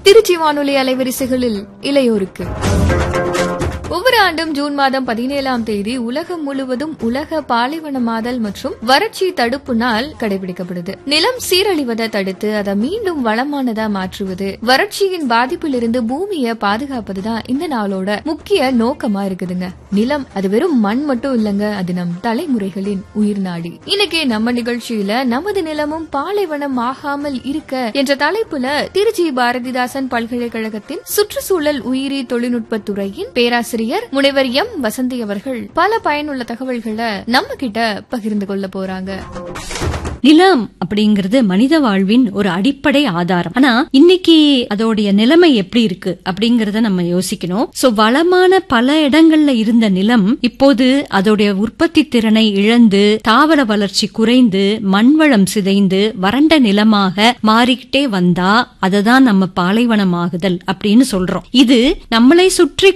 திருச்சி வானொலி அலைவரிசைகளில் இளையோருக்கு ஒவ்வொரு ஆண்டும் ஜூன் மாதம் பதினேழாம் தேதி உலகம் முழுவதும் உலக பாலைவனமாதல் மற்றும் வறட்சி தடுப்பு நாள் கடைபிடிக்கப்படுது நிலம் சீரழிவதை தடுத்து அதை மீண்டும் வளமானதா மாற்றுவது வறட்சியின் பாதிப்பிலிருந்து பூமியை பாதுகாப்பதுதான் இந்த நாளோட முக்கிய நோக்கமா இருக்குதுங்க நிலம் அது வெறும் மண் மட்டும் இல்லங்க அது நம் தலைமுறைகளின் உயிர் நாடி இன்னைக்கு நம்ம நிகழ்ச்சியில நமது நிலமும் பாலைவனம் ஆகாமல் இருக்க என்ற தலைப்புல திருச்சி பாரதிதாசன் பல்கலைக்கழகத்தின் சுற்றுச்சூழல் உயிரி தொழில்நுட்பத் துறையின் பேராசிரியர் முனைவர் எம் வசந்தி அவர்கள் பல பயனுள்ள தகவல்களை நம்ம கிட்ட பகிர்ந்து கொள்ள போறாங்க நிலம் அப்படிங்கிறது மனித வாழ்வின் ஒரு அடிப்படை ஆதாரம் ஆனா இன்னைக்கு அதோடைய நிலைமை எப்படி இருக்கு அப்படிங்கறத நம்ம யோசிக்கணும் சோ வளமான பல இடங்கள்ல இருந்த நிலம் இப்போது அதோடைய உற்பத்தி திறனை இழந்து தாவர வளர்ச்சி குறைந்து மண்வளம் சிதைந்து வறண்ட நிலமாக மாறிக்கிட்டே வந்தா அததான் நம்ம பாலைவனமாகுதல் அப்படின்னு சொல்றோம் இது நம்மளை சுற்றி